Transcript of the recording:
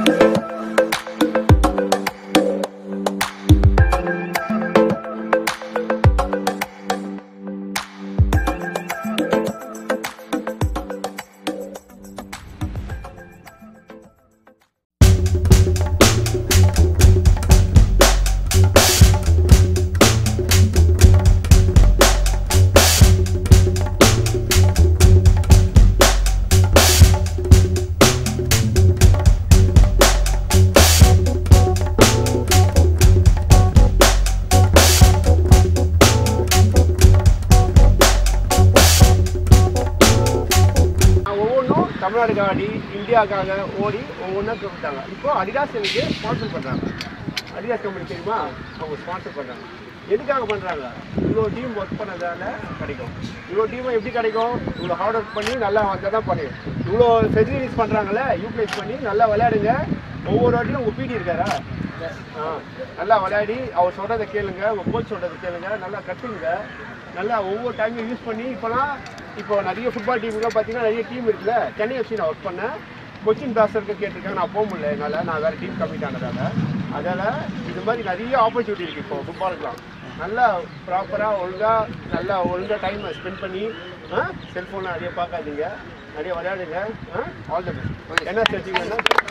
ஒவ்வொன்றும் தமிழ்நாடுக்காக ஆடி இந்தியாவுக்காக ஓடி ஒவ்வொன்றா கூப்பிட்டாங்க இப்போ அடிடாஸ் எனக்கு ஸ்பான்சர் பண்ணுறாங்க அடிடாஸ் கம்பெனி தெரியுமா அவங்க ஸ்பான்சர் பண்ணுறாங்க எதுக்காக பண்ணுறாங்க இவ்வளோ டீம் ஒர்க் பண்ணதால கிடைக்கும் இவ்வளோ டீமும் எப்படி கிடைக்கும் இவ்வளோ ஹார்ட் ஒர்க் பண்ணி நல்லா வந்தால் தான் பண்ணிடும் இவ்வளோ ஃபெசிலிட்டிஸ் பண்ணுறாங்களே யூட்டிலைஸ் பண்ணி நல்லா விளையாடுங்க ஒவ்வொரு வாட்டியும் உங்கள் பிடி இருக்காரா ஆ நல்லா விளையாடி அவர் சொல்கிறத கேளுங்க உங்கள் கோச் சொல்கிறத கேளுங்க நல்லா கற்றுங்க நல்லா ஒவ்வொரு டைமும் யூஸ் பண்ணி இப்போலாம் இப்போ நிறைய ஃபுட்பால் டீமுக்குலாம் பார்த்தீங்கன்னா நிறைய டீம் இருக்குல்ல சென்னை எஃப்சி நான் ஒர்க் பண்ணேன் கொச்சின் பிளாஸ்டருக்கு கேட்டிருக்காங்க நான் போக முடியல என்னால் நான் வேறு டீம் கம்மிட் ஆனதால அதனால் இது மாதிரி நிறைய ஆப்பர்ச்சுனிட்டி இருக்குது இப்போ ஃபுட்பாலுக்குலாம் நல்லா ப்ராப்பராக ஒழுங்காக நல்லா ஒழுங்காக டைமை ஸ்பெண்ட் பண்ணி செல்ஃபோனை நிறைய பார்க்காதீங்க நிறைய விளையாடுங்க ஆல் த பெஸ்ட் என்ன செஞ்சீங்கன்னா